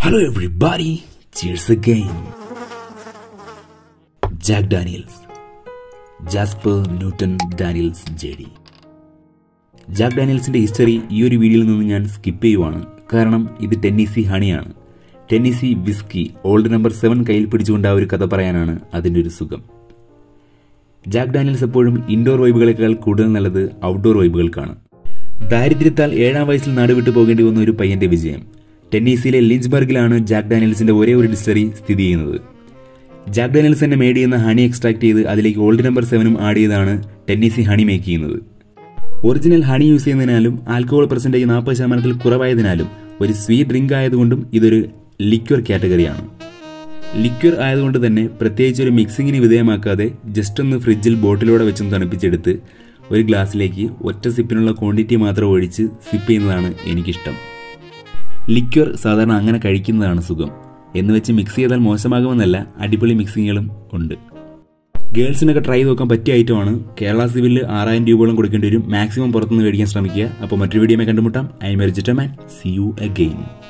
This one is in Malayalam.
Hello, everybody. Cheers again. Jack Daniels. Jasper Newton Daniels J D Jack ഡാനിയൽസിന്റെ ഹിസ്റ്ററി ഈ ഒരു വീഡിയോയിൽ നിന്ന് ഞാൻ സ്കിപ്പ് ചെയ്യുവാണ് കാരണം ഇത് ടെന്നീസി ഹണിയാണ് Tennessee whiskey old number seven കയ്യിൽ പിടിച്ചുകൊണ്ട് ആ ഒരു കഥ പറയാനാണ് അതിൻ്റെ ഒരു സുഖം ജാക്ക് ഡാനിയൽസ് എപ്പോഴും ഇൻഡോർ വൈബുകളെക്കാൾ കൂടുതൽ നല്ലത് ഔട്ട്ഡോർ വൈബുകൾക്കാണ് ദാരിദ്ര്യത്താൽ ഏഴാം വയസ്സിൽ നാടുവിട്ടു പോകേണ്ടി വന്ന ഒരു പയ്യന്റെ വിജയം ടെന്നീസിയിലെ ലിഞ്ച്ബർഗിലാണ് ജാക്ക് ഡാനിയൽസിന്റെ ഒരേ ഒരു ഡിസ്റ്ററി സ്ഥിതി ചെയ്യുന്നത് ജാക്ക് ഡാനിയൽസ് തന്നെ മേഡ് ചെയ്യുന്ന ഹണി എക്സ്ട്രാക്ട് ചെയ്ത് അതിലേക്ക് ഓൾഡ് നമ്പർ സെവനും ആഡ് ചെയ്താണ് ടെന്നീസി ഹണി മേക്ക് ചെയ്യുന്നത് ഒറിജിനൽ ഹണി യൂസ് ചെയ്യുന്നതിനാലും ആൽക്കഹോൾ പെർസെൻറ്റേജ് നാൽപ്പത് ശതമാനത്തിൽ കുറവായതിനാലും ഒരു സ്വീറ്റ് ഡ്രിങ്ക് ആയതുകൊണ്ടും ഇതൊരു ലിക്വർ കാറ്റഗറിയാണ് ലിക്വർ ആയതുകൊണ്ട് തന്നെ പ്രത്യേകിച്ച് ഒരു മിക്സിങ്ങിന് വിധേയമാക്കാതെ ജസ്റ്റ് ഒന്ന് ഫ്രിഡ്ജിൽ ബോട്ടിലൂടെ വെച്ചൊന്ന് തണുപ്പിച്ചെടുത്ത് ഒരു ഗ്ലാസ്സിലേക്ക് ഒറ്റ സിപ്പിനുള്ള ക്വാണ്ടിറ്റി മാത്രം ഒഴിച്ച് സിപ്പ് ചെയ്യുന്നതാണ് എനിക്കിഷ്ടം ലിക്വർ സാധാരണ അങ്ങനെ കഴിക്കുന്നതാണ് സുഖം എന്ന് വെച്ച് മിക്സ് ചെയ്താൽ മോശമാകുമെന്നല്ല അടിപൊളി മിക്സിങ്ങുകളും ഉണ്ട് ഗേൾസിനൊക്കെ ട്രൈ ചെയ്ത് നോക്കാൻ പറ്റിയ ഐറ്റമാണ് കേരള സിവിലിൽ ആറായിരം രൂപയോളം കൊടുക്കേണ്ടി വരും മാക്സിമം പുറത്തുനിന്ന് മേടിക്കാൻ ശ്രമിക്കുക അപ്പോൾ മറ്റൊരു വീഡിയോ കണ്ടുമുട്ടാം ഐ മെറിജിറ്റ മാൻ സി യു അഗെയിൻ